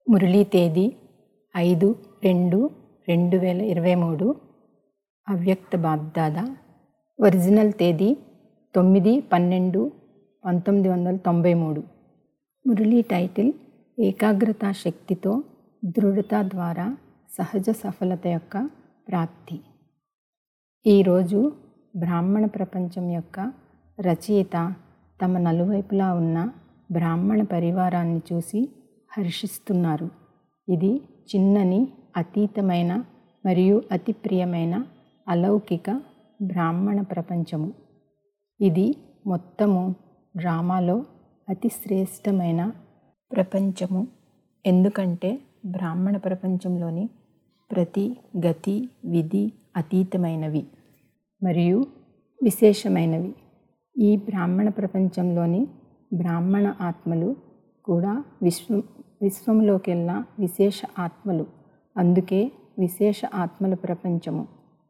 మురళీ తేదీ ఐదు రెండు రెండు వేల ఇరవై మూడు అవ్యక్త బాబ్దాదా ఒరిజినల్ తేదీ తొమ్మిది పన్నెండు పంతొమ్మిది వందల తొంభై మూడు మురళీ టైటిల్ ఏకాగ్రత శక్తితో దృఢత ద్వారా సహజ సఫలత యొక్క ప్రాప్తి ఈరోజు బ్రాహ్మణ ప్రపంచం యొక్క రచయిత తమ నలువైపులా ఉన్న బ్రాహ్మణ పరివారాన్ని చూసి హర్షిస్తున్నారు ఇది చిన్నని అతీతమైన మరియు అతి ప్రియమైన అలౌకిక బ్రాహ్మణ ప్రపంచము ఇది మొత్తము డ్రామాలో అతి శ్రేష్టమైన ప్రపంచము ఎందుకంటే బ్రాహ్మణ ప్రపంచంలోని ప్రతి గతి విధి అతీతమైనవి మరియు విశేషమైనవి ఈ బ్రాహ్మణ ప్రపంచంలోని బ్రాహ్మణ ఆత్మలు కూడా విశ్వం విశ్వంలోకెల్లా విశేష ఆత్మలు అందుకే విశేష ఆత్మల ప్రపంచము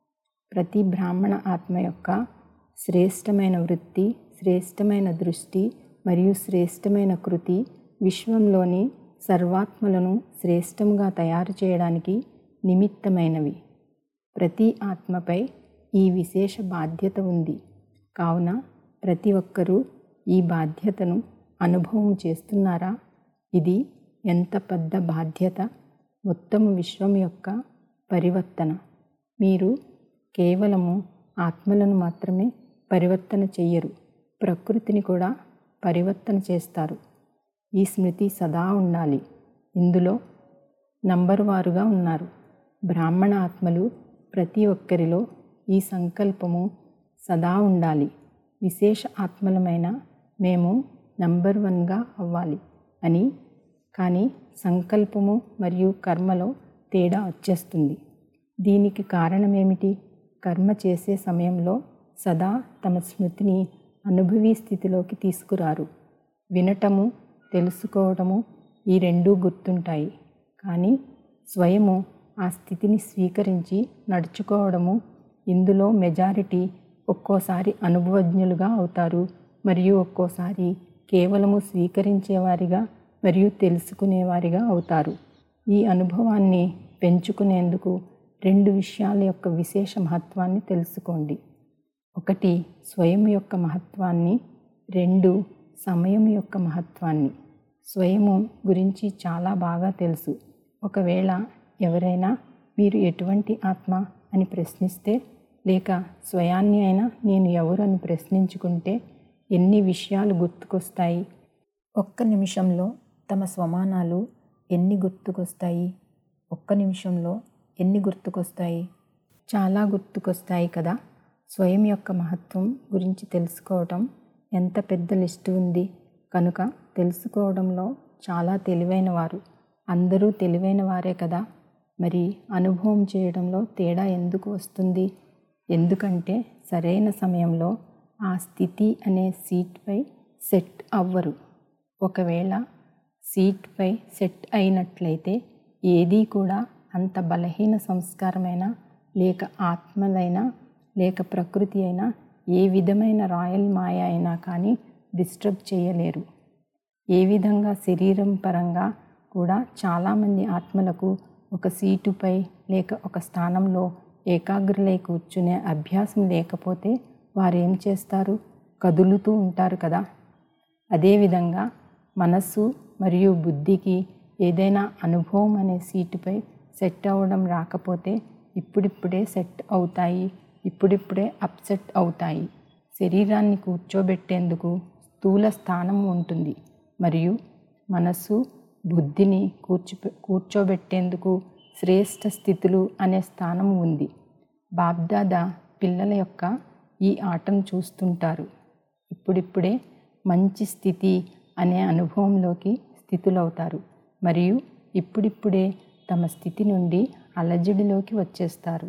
ప్రతి బ్రాహ్మణ ఆత్మ యొక్క శ్రేష్టమైన వృత్తి శ్రేష్టమైన దృష్టి మరియు శ్రేష్టమైన కృతి విశ్వంలోని సర్వాత్మలను శ్రేష్టంగా తయారు చేయడానికి నిమిత్తమైనవి ప్రతి ఆత్మపై ఈ విశేష బాధ్యత ఉంది కావున ప్రతి ఒక్కరూ ఈ బాధ్యతను అనుభవం చేస్తున్నారా ఇది ఎంత పెద్ద బాధ్యత మొత్తం విశ్వం యొక్క పరివర్తన మీరు కేవలము ఆత్మలను మాత్రమే పరివర్తన చెయ్యరు ప్రకృతిని కూడా పరివర్తన చేస్తారు ఈ స్మృతి సదా ఉండాలి ఇందులో నంబర్ వారుగా ఉన్నారు బ్రాహ్మణ ఆత్మలు ప్రతి ఒక్కరిలో ఈ సంకల్పము సదా ఉండాలి విశేష ఆత్మలమైన మేము నంబర్ వన్గా అవ్వాలి అని కానీ సంకల్పము మరియు కర్మలో తేడా వచ్చేస్తుంది దీనికి కారణమేమిటి కర్మ చేసే సమయంలో సదా తమ స్మృతిని అనుభవీ స్థితిలోకి తీసుకురారు వినటము తెలుసుకోవటము ఈ రెండూ గుర్తుంటాయి కానీ స్వయము ఆ స్థితిని స్వీకరించి నడుచుకోవడము ఇందులో మెజారిటీ ఒక్కోసారి అనుభవజ్ఞులుగా అవుతారు మరియు ఒక్కోసారి కేవలము స్వీకరించేవారిగా మరియు తెలుసుకునేవారిగా అవుతారు ఈ అనుభవాన్ని పెంచుకునేందుకు రెండు విషయాల యొక్క విశేష మహత్వాన్ని తెలుసుకోండి ఒకటి స్వయం యొక్క మహత్వాన్ని రెండు సమయం యొక్క మహత్వాన్ని స్వయము గురించి చాలా బాగా తెలుసు ఒకవేళ ఎవరైనా మీరు ఎటువంటి ఆత్మ అని ప్రశ్నిస్తే లేక స్వయాన్ని అయినా నేను ఎవరు అని ప్రశ్నించుకుంటే ఎన్ని విషయాలు గుర్తుకొస్తాయి ఒక్క నిమిషంలో తమ స్వమానాలు ఎన్ని గుర్తుకొస్తాయి ఒక్క నిమిషంలో ఎన్ని గుర్తుకొస్తాయి చాలా గుర్తుకొస్తాయి కదా స్వయం యొక్క మహత్వం గురించి తెలుసుకోవటం ఎంత పెద్ద లిస్టు ఉంది కనుక తెలుసుకోవడంలో చాలా తెలివైన వారు అందరూ తెలివైన వారే కదా మరి అనుభవం చేయడంలో తేడా ఎందుకు వస్తుంది ఎందుకంటే సరైన సమయంలో ఆ స్థితి అనే సీట్పై సెట్ అవ్వరు ఒకవేళ సీట్పై సెట్ అయినట్లయితే ఏదీ కూడా అంత బలహీన సంస్కారమైన లేక ఆత్మలైనా లేక ప్రకృతి అయినా ఏ విధమైన రాయల్ మాయ అయినా కానీ డిస్టర్బ్ చేయలేరు ఏ విధంగా శరీరం పరంగా కూడా చాలామంది ఆత్మలకు ఒక సీటుపై లేక ఒక స్థానంలో ఏకాగ్రలై కూర్చునే అభ్యాసం లేకపోతే వారు ఏం చేస్తారు కదులుతూ ఉంటారు కదా అదేవిధంగా మనస్సు మరియు బుద్ధికి ఏదైనా అనుభవం అనే సీటుపై సెట్ అవ్వడం రాకపోతే ఇప్పుడిప్పుడే సెట్ అవుతాయి ఇప్పుడిప్పుడే అప్సెట్ అవుతాయి శరీరాన్ని కూర్చోబెట్టేందుకు స్థూల స్థానం ఉంటుంది మరియు మనస్సు బుద్ధిని కూర్చో కూర్చోబెట్టేందుకు శ్రేష్ఠ స్థితులు అనే స్థానం ఉంది బాబ్దాదా పిల్లల యొక్క ఈ ఆటను చూస్తుంటారు ఇప్పుడిప్పుడే మంచి స్థితి అనే అనుభవంలోకి స్థితులవుతారు మరియు ఇప్పుడిప్పుడే తమ స్థితి నుండి అలజడిలోకి వచ్చేస్తారు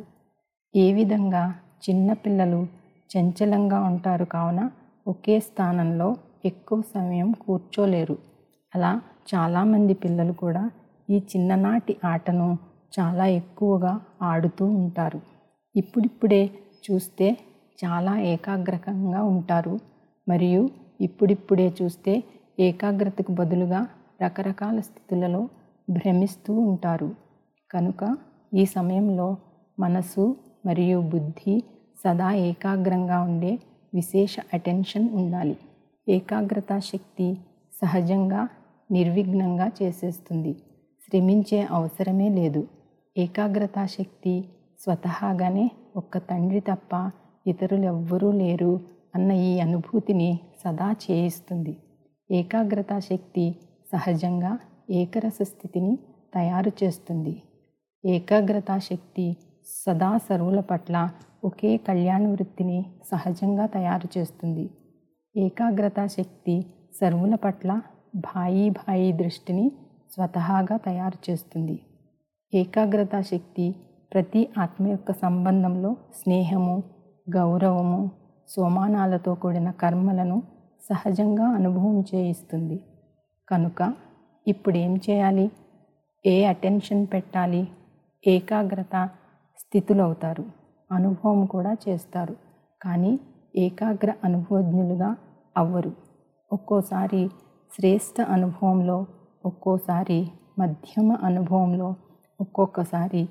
ఏ విధంగా చిన్నపిల్లలు చంచలంగా ఉంటారు కావున ఒకే స్థానంలో ఎక్కువ సమయం కూర్చోలేరు అలా చాలామంది పిల్లలు కూడా ఈ చిన్ననాటి ఆటను చాలా ఎక్కువగా ఆడుతూ ఉంటారు ఇప్పుడిప్పుడే చూస్తే చాలా ఏకాగ్రకంగా ఉంటారు మరియు ఇప్పుడిప్పుడే చూస్తే ఏకాగ్రతకు బదులుగా రకరకాల స్థితులలో భ్రమిస్తూ ఉంటారు కనుక ఈ సమయంలో మనసు మరియు బుద్ధి సదా ఏకాగ్రంగా ఉండే విశేష అటెన్షన్ ఉండాలి ఏకాగ్రత శక్తి సహజంగా నిర్విఘ్నంగా చేసేస్తుంది శ్రమించే అవసరమే లేదు ఏకాగ్రత శక్తి స్వతహాగానే ఒక్క తండ్రి తప్ప ఇతరులు ఎవ్వరూ లేరు అన్న ఈ అనుభూతిని సదా చేయిస్తుంది ఏకాగ్రత శక్తి సహజంగా ఏకరస స్థితిని తయారు చేస్తుంది ఏకాగ్రత శక్తి సదా సర్వుల పట్ల ఒకే కళ్యాణ వృత్తిని సహజంగా తయారు చేస్తుంది ఏకాగ్రత శక్తి సర్వుల పట్ల భాయి భాయి దృష్టిని స్వతహాగా తయారు చేస్తుంది ఏకాగ్రత శక్తి ప్రతి ఆత్మ యొక్క సంబంధంలో స్నేహము గౌరవము సోమానాలతో కూడిన కర్మలను సహజంగా అనుభవం చేయిస్తుంది కనుక ఇప్పుడు ఏం చేయాలి ఏ అటెన్షన్ పెట్టాలి ఏకాగ్రత స్థితులవుతారు అనుభవం కూడా చేస్తారు కానీ ఏకాగ్ర అనుభవజ్ఞులుగా అవ్వరు ఒక్కోసారి శ్రేష్ఠ అనుభవంలో ఒక్కోసారి మధ్యమ అనుభవంలో ఒక్కొక్కసారి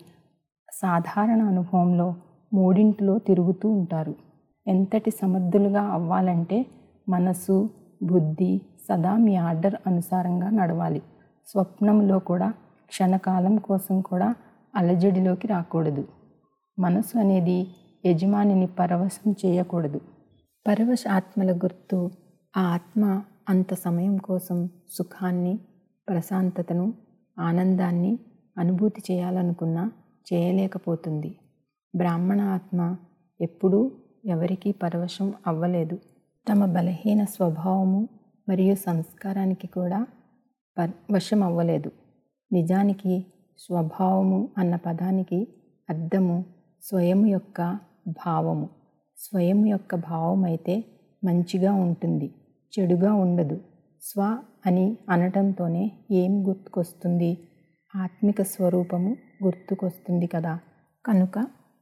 సాధారణ అనుభవంలో మూడింటిలో తిరుగుతూ ఉంటారు ఎంతటి సమర్థులుగా అవ్వాలంటే మనసు బుద్ధి సదా మీ ఆర్డర్ అనుసారంగా నడవాలి స్వప్నంలో కూడా క్షణకాలం కోసం కూడా అలజడిలోకి రాకూడదు మనసు అనేది యజమానిని పరవశం చేయకూడదు పరవశ ఆత్మల గుర్తు ఆ ఆత్మ అంత సమయం కోసం సుఖాన్ని ప్రశాంతతను ఆనందాన్ని అనుభూతి చేయాలనుకున్నా చేయలేకపోతుంది బ్రాహ్మణ ఆత్మ ఎప్పుడూ ఎవరికీ పరవశం అవ్వలేదు తమ బలహీన స్వభావము మరియు సంస్కారానికి కూడా పర్ వశం అవ్వలేదు నిజానికి స్వభావము అన్న పదానికి అర్థము స్వయం యొక్క భావము స్వయం యొక్క భావం అయితే మంచిగా ఉంటుంది చెడుగా ఉండదు స్వ అని అనటంతోనే ఏం గుర్తుకొస్తుంది ఆత్మిక స్వరూపము గుర్తుకొస్తుంది కదా కనుక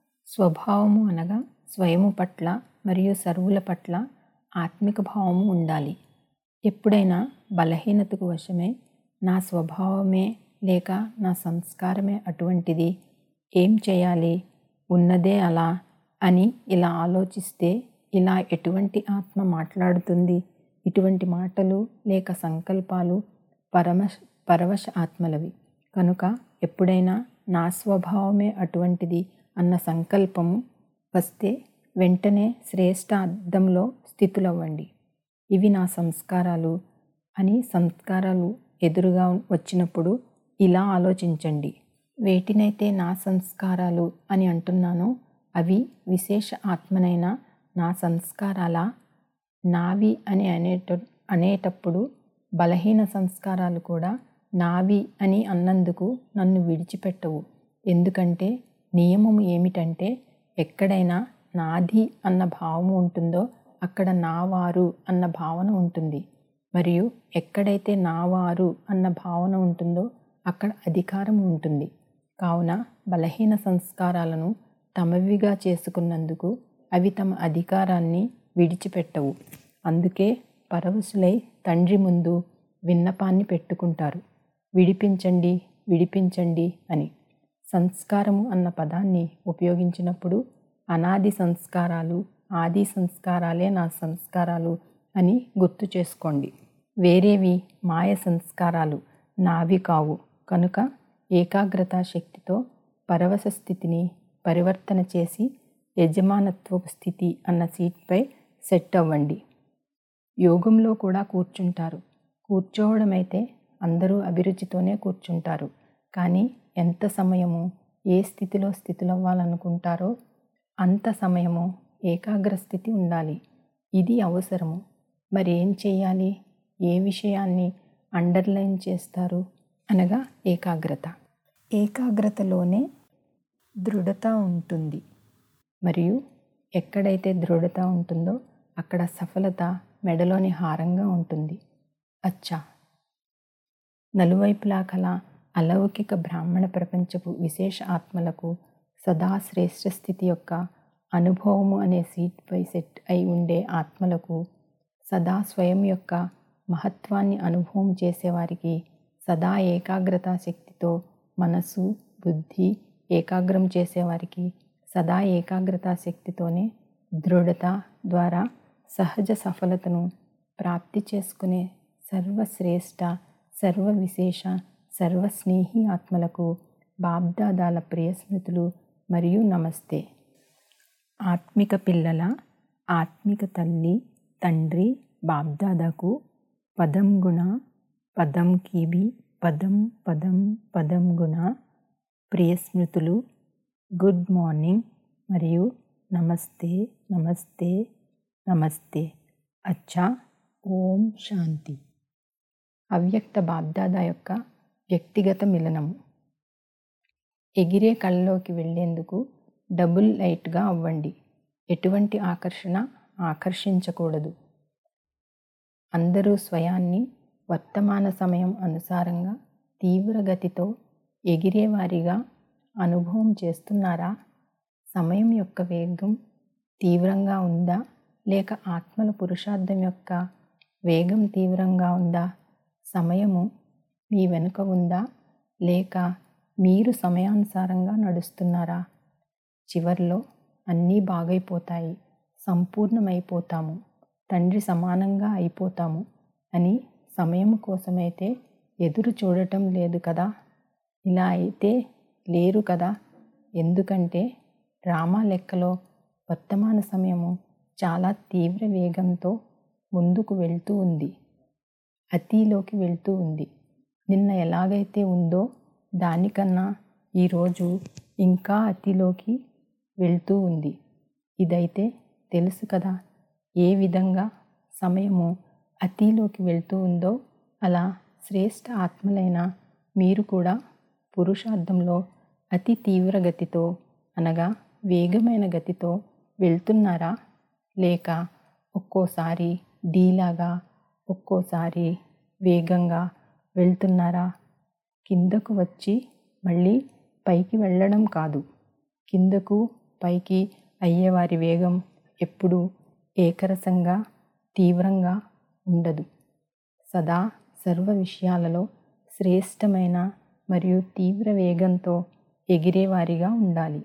స్వభావము అనగా స్వయము పట్ల మరియు సర్వుల పట్ల ఆత్మిక భావము ఉండాలి ఎప్పుడైనా బలహీనతకు వశమే నా స్వభావమే లేక నా సంస్కారమే అటువంటిది ఏం చేయాలి ఉన్నదే అలా అని ఇలా ఆలోచిస్తే ఇలా ఎటువంటి ఆత్మ మాట్లాడుతుంది ఇటువంటి మాటలు లేక సంకల్పాలు పరమశ పరవశ ఆత్మలవి కనుక ఎప్పుడైనా నా స్వభావమే అటువంటిది అన్న సంకల్పము వస్తే వెంటనే శ్రేష్ట అర్థంలో స్థితులవ్వండి ఇవి నా సంస్కారాలు అని సంస్కారాలు ఎదురుగా వచ్చినప్పుడు ఇలా ఆలోచించండి వేటినైతే నా సంస్కారాలు అని అంటున్నానో అవి విశేష ఆత్మనైన నా సంస్కారాల నావి అని అనేట అనేటప్పుడు బలహీన సంస్కారాలు కూడా నావి అని అన్నందుకు నన్ను విడిచిపెట్టవు ఎందుకంటే నియమం ఏమిటంటే ఎక్కడైనా నాది అన్న భావం ఉంటుందో అక్కడ నావారు అన్న భావన ఉంటుంది మరియు ఎక్కడైతే నావారు అన్న భావన ఉంటుందో అక్కడ అధికారం ఉంటుంది కావున బలహీన సంస్కారాలను తమవిగా చేసుకున్నందుకు అవి తమ అధికారాన్ని విడిచిపెట్టవు అందుకే పరవశులై తండ్రి ముందు విన్నపాన్ని పెట్టుకుంటారు విడిపించండి విడిపించండి అని సంస్కారము అన్న పదాన్ని ఉపయోగించినప్పుడు అనాది సంస్కారాలు ఆది సంస్కారాలే నా సంస్కారాలు అని గుర్తు చేసుకోండి వేరేవి మాయ సంస్కారాలు నావి కావు కనుక ఏకాగ్రత శక్తితో పరవశ స్థితిని పరివర్తన చేసి యజమానత్వపు స్థితి అన్న సీట్పై సెట్ అవ్వండి యోగంలో కూడా కూర్చుంటారు కూర్చోవడం అయితే అందరూ అభిరుచితోనే కూర్చుంటారు కానీ ఎంత సమయము ఏ స్థితిలో స్థితులవ్వాలనుకుంటారో అంత సమయము ఏకాగ్ర స్థితి ఉండాలి ఇది అవసరము మరి ఏం చేయాలి ఏ విషయాన్ని అండర్లైన్ చేస్తారు అనగా ఏకాగ్రత ఏకాగ్రతలోనే దృఢత ఉంటుంది మరియు ఎక్కడైతే దృఢత ఉంటుందో అక్కడ సఫలత మెడలోని హారంగా ఉంటుంది అచ్చా నలువైపులా కల అలౌకిక బ్రాహ్మణ ప్రపంచపు విశేష ఆత్మలకు సదా శ్రేష్ఠ స్థితి యొక్క అనుభవము అనే సీట్పై సెట్ అయి ఉండే ఆత్మలకు సదా స్వయం యొక్క మహత్వాన్ని అనుభవం చేసేవారికి సదా ఏకాగ్రత శక్తితో మనసు బుద్ధి ఏకాగ్రం చేసేవారికి సదా ఏకాగ్రత శక్తితోనే దృఢత ద్వారా సహజ సఫలతను ప్రాప్తి చేసుకునే సర్వశ్రేష్ట సర్వ విశేష సర్వస్నేహి ఆత్మలకు బాబ్దాదాల ప్రియ స్మృతులు మరియు నమస్తే ఆత్మిక పిల్లల ఆత్మిక తల్లి తండ్రి బాబ్దాదాకు పదం గుణ పదం కీబి పదం పదం పదం గుణ ప్రియ స్మృతులు గుడ్ మార్నింగ్ మరియు నమస్తే నమస్తే నమస్తే అచ్చా ఓం శాంతి అవ్యక్త బాబ్దాదా యొక్క వ్యక్తిగత మిలనము ఎగిరే కళ్ళలోకి వెళ్ళేందుకు డబుల్ లైట్గా అవ్వండి ఎటువంటి ఆకర్షణ ఆకర్షించకూడదు అందరూ స్వయాన్ని వర్తమాన సమయం అనుసారంగా తీవ్రగతితో ఎగిరేవారిగా అనుభవం చేస్తున్నారా సమయం యొక్క వేగం తీవ్రంగా ఉందా లేక ఆత్మల పురుషార్థం యొక్క వేగం తీవ్రంగా ఉందా సమయము మీ వెనుక ఉందా లేక మీరు సమయానుసారంగా నడుస్తున్నారా చివర్లో అన్నీ బాగైపోతాయి సంపూర్ణమైపోతాము తండ్రి సమానంగా అయిపోతాము అని సమయం కోసమైతే ఎదురు చూడటం లేదు కదా ఇలా అయితే లేరు కదా ఎందుకంటే డ్రామా లెక్కలో వర్తమాన సమయము చాలా తీవ్ర వేగంతో ముందుకు వెళ్తూ ఉంది అతిలోకి వెళ్తూ ఉంది నిన్న ఎలాగైతే ఉందో దానికన్నా ఈరోజు ఇంకా అతిలోకి వెళ్తూ ఉంది ఇదైతే తెలుసు కదా ఏ విధంగా సమయము అతిలోకి వెళ్తూ ఉందో అలా శ్రేష్ఠ ఆత్మలైన మీరు కూడా పురుషార్థంలో అతి తీవ్ర గతితో అనగా వేగమైన గతితో వెళ్తున్నారా లేక ఒక్కోసారి డీలాగా ఒక్కోసారి వేగంగా వెళ్తున్నారా కిందకు వచ్చి మళ్ళీ పైకి వెళ్ళడం కాదు కిందకు పైకి అయ్యేవారి వేగం ఎప్పుడూ ఏకరసంగా తీవ్రంగా ఉండదు సదా సర్వ విషయాలలో శ్రేష్టమైన మరియు తీవ్ర వేగంతో ఎగిరేవారిగా ఉండాలి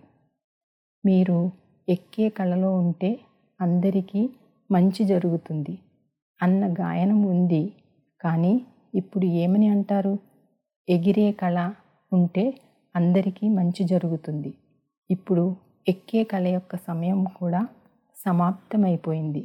మీరు ఎక్కే కళలో ఉంటే అందరికీ మంచి జరుగుతుంది అన్న గాయనం ఉంది కానీ ఇప్పుడు ఏమని అంటారు ఎగిరే కళ ఉంటే అందరికీ మంచి జరుగుతుంది ఇప్పుడు ఎక్కే కళ యొక్క సమయం కూడా సమాప్తమైపోయింది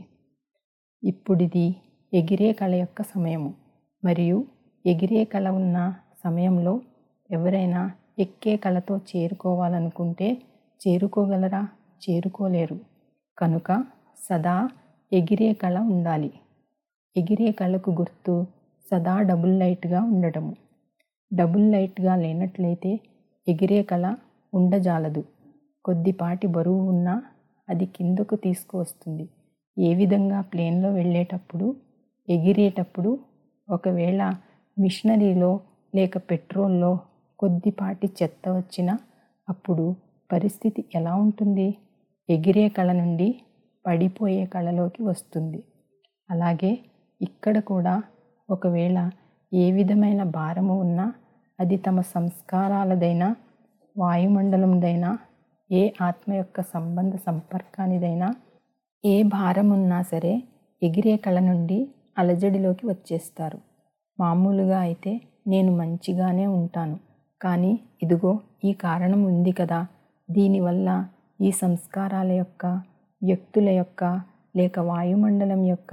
ఇప్పుడిది ఎగిరే కళ యొక్క సమయము మరియు ఎగిరే కళ ఉన్న సమయంలో ఎవరైనా ఎక్కే కళతో చేరుకోవాలనుకుంటే చేరుకోగలరా చేరుకోలేరు కనుక సదా ఎగిరే కళ ఉండాలి ఎగిరే కళకు గుర్తు సదా డబుల్ లైట్గా ఉండటము డబుల్ లైట్గా లేనట్లయితే ఎగిరే కళ ఉండజాలదు కొద్దిపాటి బరువు ఉన్నా అది కిందకు తీసుకువస్తుంది ఏ విధంగా ప్లేన్లో వెళ్ళేటప్పుడు ఎగిరేటప్పుడు ఒకవేళ మిషనరీలో లేక పెట్రోల్లో కొద్దిపాటి చెత్త వచ్చినా అప్పుడు పరిస్థితి ఎలా ఉంటుంది ఎగిరే కళ నుండి పడిపోయే కళలోకి వస్తుంది అలాగే ఇక్కడ కూడా ఒకవేళ ఏ విధమైన భారము ఉన్నా అది తమ సంస్కారాలదైనా వాయుమండలందైనా ఏ ఆత్మ యొక్క సంబంధ సంపర్కానిదైనా ఏ భారం ఉన్నా సరే ఎగిరే కళ నుండి అలజడిలోకి వచ్చేస్తారు మామూలుగా అయితే నేను మంచిగానే ఉంటాను కానీ ఇదిగో ఈ కారణం ఉంది కదా దీనివల్ల ఈ సంస్కారాల యొక్క వ్యక్తుల యొక్క లేక వాయుమండలం యొక్క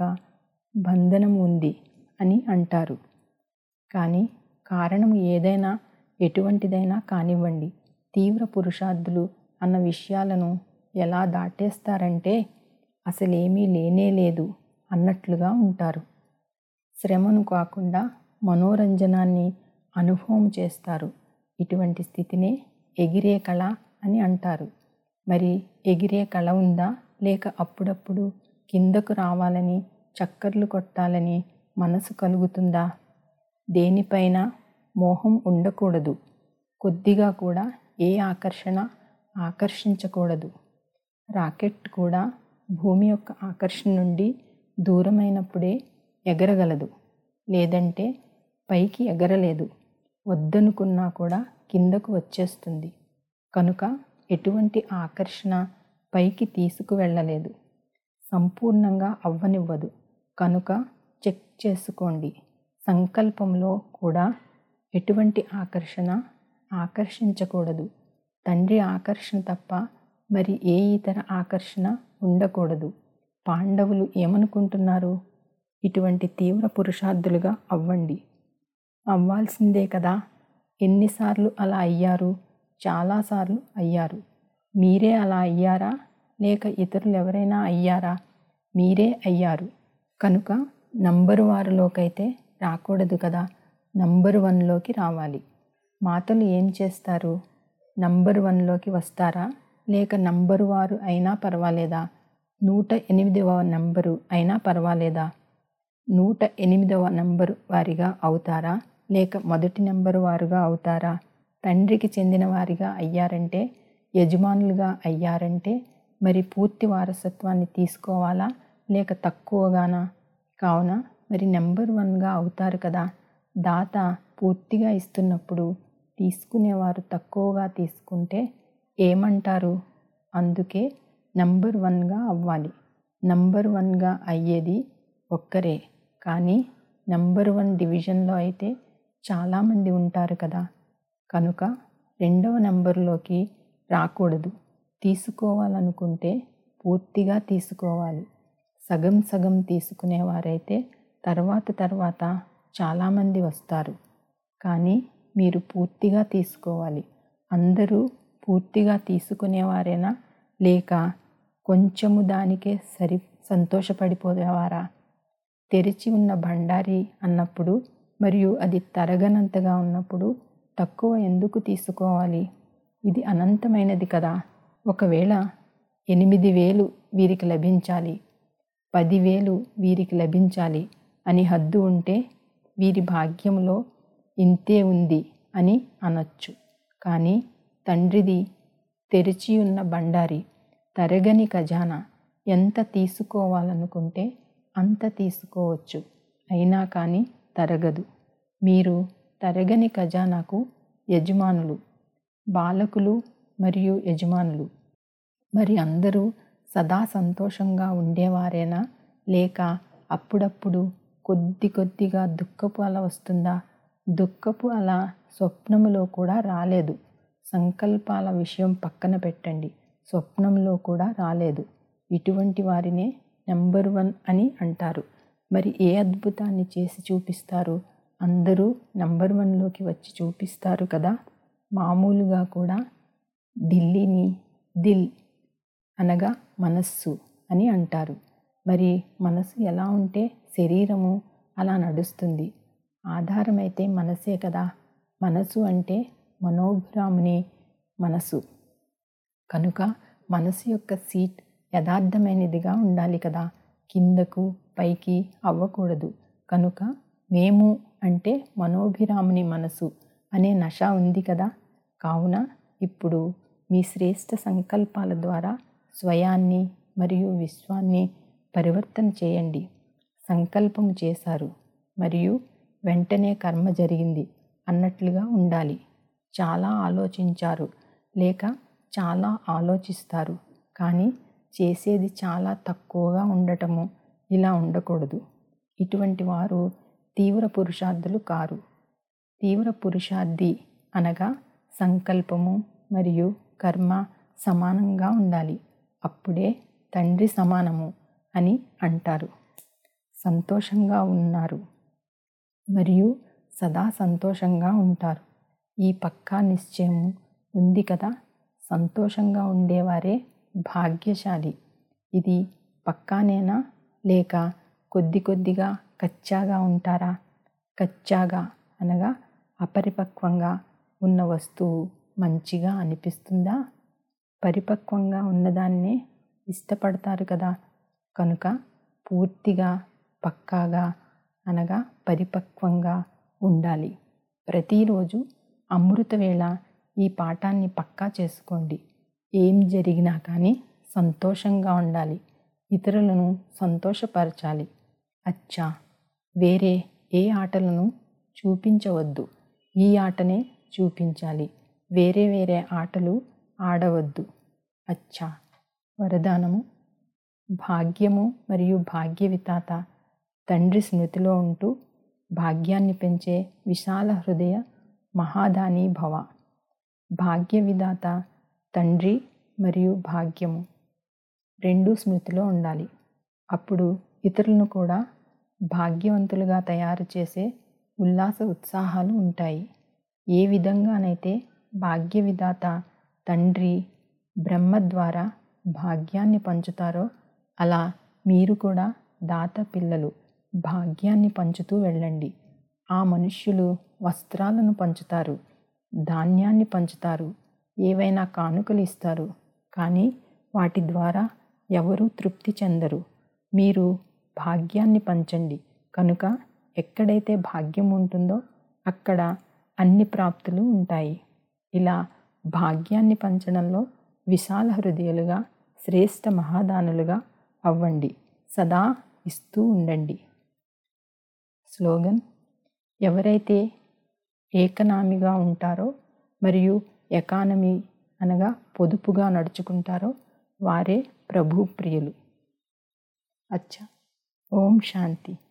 బంధనం ఉంది అని అంటారు కానీ కారణం ఏదైనా ఎటువంటిదైనా కానివ్వండి తీవ్ర పురుషార్థులు అన్న విషయాలను ఎలా దాటేస్తారంటే అసలేమీ లేనే లేదు అన్నట్లుగా ఉంటారు శ్రమను కాకుండా మనోరంజనాన్ని అనుభవం చేస్తారు ఇటువంటి స్థితినే ఎగిరే కళ అని అంటారు మరి ఎగిరే కళ ఉందా లేక అప్పుడప్పుడు కిందకు రావాలని చక్కర్లు కొట్టాలని మనసు కలుగుతుందా దేనిపైన మోహం ఉండకూడదు కొద్దిగా కూడా ఏ ఆకర్షణ ఆకర్షించకూడదు రాకెట్ కూడా భూమి యొక్క ఆకర్షణ నుండి దూరమైనప్పుడే ఎగరగలదు లేదంటే పైకి ఎగరలేదు వద్దనుకున్నా కూడా కిందకు వచ్చేస్తుంది కనుక ఎటువంటి ఆకర్షణ పైకి తీసుకువెళ్ళలేదు సంపూర్ణంగా అవ్వనివ్వదు కనుక చెక్ చేసుకోండి సంకల్పంలో కూడా ఎటువంటి ఆకర్షణ ఆకర్షించకూడదు తండ్రి ఆకర్షణ తప్ప మరి ఏ ఇతర ఆకర్షణ ఉండకూడదు పాండవులు ఏమనుకుంటున్నారు ఇటువంటి తీవ్ర పురుషార్థులుగా అవ్వండి అవ్వాల్సిందే కదా ఎన్నిసార్లు అలా అయ్యారు చాలాసార్లు అయ్యారు మీరే అలా అయ్యారా లేక ఇతరులు ఎవరైనా అయ్యారా మీరే అయ్యారు కనుక నంబరు వారిలోకైతే రాకూడదు కదా నంబరు వన్లోకి రావాలి మాతలు ఏం చేస్తారు నంబరు వన్లోకి వస్తారా లేక నంబరు వారు అయినా పర్వాలేదా నూట ఎనిమిదవ నంబరు అయినా పర్వాలేదా నూట ఎనిమిదవ నంబరు వారిగా అవుతారా లేక మొదటి నెంబరు వారుగా అవుతారా తండ్రికి చెందిన వారిగా అయ్యారంటే యజమానులుగా అయ్యారంటే మరి పూర్తి వారసత్వాన్ని తీసుకోవాలా లేక తక్కువగానా కావున మరి నెంబర్ వన్గా అవుతారు కదా దాత పూర్తిగా ఇస్తున్నప్పుడు తీసుకునేవారు తక్కువగా తీసుకుంటే ఏమంటారు అందుకే నంబర్ వన్గా అవ్వాలి నంబర్ వన్గా అయ్యేది ఒక్కరే కానీ నంబర్ వన్ డివిజన్లో అయితే చాలామంది ఉంటారు కదా కనుక రెండవ నెంబర్లోకి రాకూడదు తీసుకోవాలనుకుంటే పూర్తిగా తీసుకోవాలి సగం సగం తీసుకునేవారైతే తర్వాత తర్వాత చాలామంది వస్తారు కానీ మీరు పూర్తిగా తీసుకోవాలి అందరూ పూర్తిగా తీసుకునేవారేనా లేక కొంచెము దానికే సరి సంతోషపడిపోయేవారా తెరిచి ఉన్న భండారి అన్నప్పుడు మరియు అది తరగనంతగా ఉన్నప్పుడు తక్కువ ఎందుకు తీసుకోవాలి ఇది అనంతమైనది కదా ఒకవేళ ఎనిమిది వేలు వీరికి లభించాలి పదివేలు వీరికి లభించాలి అని హద్దు ఉంటే వీరి భాగ్యంలో ఇంతే ఉంది అని అనొచ్చు కానీ తండ్రిది తెరిచి ఉన్న బండారి తరగని ఖజానా ఎంత తీసుకోవాలనుకుంటే అంత తీసుకోవచ్చు అయినా కానీ తరగదు మీరు తరగని ఖజానాకు యజమానులు బాలకులు మరియు యజమానులు మరి అందరూ సదా సంతోషంగా ఉండేవారేనా లేక అప్పుడప్పుడు కొద్ది కొద్దిగా దుఃఖపు అల వస్తుందా దుఃఖపు అల స్వప్నములో కూడా రాలేదు సంకల్పాల విషయం పక్కన పెట్టండి స్వప్నంలో కూడా రాలేదు ఇటువంటి వారినే నెంబర్ వన్ అని అంటారు మరి ఏ అద్భుతాన్ని చేసి చూపిస్తారు అందరూ నంబర్ వన్లోకి వచ్చి చూపిస్తారు కదా మామూలుగా కూడా ఢిల్లీని దిల్ అనగా మనస్సు అని అంటారు మరి మనసు ఎలా ఉంటే శరీరము అలా నడుస్తుంది ఆధారమైతే మనసే కదా మనసు అంటే మనోభిరాముని మనసు కనుక మనసు యొక్క సీట్ యథార్థమైనదిగా ఉండాలి కదా కిందకు పైకి అవ్వకూడదు కనుక మేము అంటే మనోభిరాముని మనసు అనే నష ఉంది కదా కావున ఇప్పుడు మీ శ్రేష్ఠ సంకల్పాల ద్వారా స్వయాన్ని మరియు విశ్వాన్ని పరివర్తన చేయండి సంకల్పం చేశారు మరియు వెంటనే కర్మ జరిగింది అన్నట్లుగా ఉండాలి చాలా ఆలోచించారు లేక చాలా ఆలోచిస్తారు కానీ చేసేది చాలా తక్కువగా ఉండటము ఇలా ఉండకూడదు ఇటువంటి వారు తీవ్ర పురుషార్థులు కారు తీవ్ర పురుషార్థి అనగా సంకల్పము మరియు కర్మ సమానంగా ఉండాలి అప్పుడే తండ్రి సమానము అని అంటారు సంతోషంగా ఉన్నారు మరియు సదా సంతోషంగా ఉంటారు ఈ పక్కా నిశ్చయం ఉంది కదా సంతోషంగా ఉండేవారే భాగ్యశాలి ఇది పక్కానేనా లేక కొద్ది కొద్దిగా కచ్చాగా ఉంటారా కచ్చాగా అనగా అపరిపక్వంగా ఉన్న వస్తువు మంచిగా అనిపిస్తుందా పరిపక్వంగా ఉన్నదాన్నే ఇష్టపడతారు కదా కనుక పూర్తిగా పక్కాగా అనగా పరిపక్వంగా ఉండాలి ప్రతిరోజు అమృతవేళ ఈ పాఠాన్ని పక్కా చేసుకోండి ఏం జరిగినా కానీ సంతోషంగా ఉండాలి ఇతరులను సంతోషపరచాలి అచ్చా వేరే ఏ ఆటలను చూపించవద్దు ఈ ఆటనే చూపించాలి వేరే వేరే ఆటలు ఆడవద్దు అచ్చా వరదానము భాగ్యము మరియు భాగ్య వితాత తండ్రి స్మృతిలో ఉంటూ భాగ్యాన్ని పెంచే విశాల హృదయ మహాదాని భవ భాగ్య విధాత తండ్రి మరియు భాగ్యము రెండు స్మృతిలో ఉండాలి అప్పుడు ఇతరులను కూడా భాగ్యవంతులుగా తయారు చేసే ఉల్లాస ఉత్సాహాలు ఉంటాయి ఏ విధంగానైతే భాగ్య విధాత తండ్రి బ్రహ్మ ద్వారా భాగ్యాన్ని పంచుతారో అలా మీరు కూడా దాత పిల్లలు భాగ్యాన్ని పంచుతూ వెళ్ళండి ఆ మనుష్యులు వస్త్రాలను పంచుతారు ధాన్యాన్ని పంచుతారు ఏవైనా కానుకలు ఇస్తారు కానీ వాటి ద్వారా ఎవరూ తృప్తి చెందరు మీరు భాగ్యాన్ని పంచండి కనుక ఎక్కడైతే భాగ్యం ఉంటుందో అక్కడ అన్ని ప్రాప్తులు ఉంటాయి ఇలా భాగ్యాన్ని పంచడంలో విశాల హృదయాలుగా శ్రేష్ఠ మహాదానులుగా అవ్వండి సదా ఇస్తూ ఉండండి స్లోగన్ ఎవరైతే ఏకనామిగా ఉంటారో మరియు ఎకానమీ అనగా పొదుపుగా నడుచుకుంటారో వారే ప్రభు ప్రియులు అచ్చా ఓం శాంతి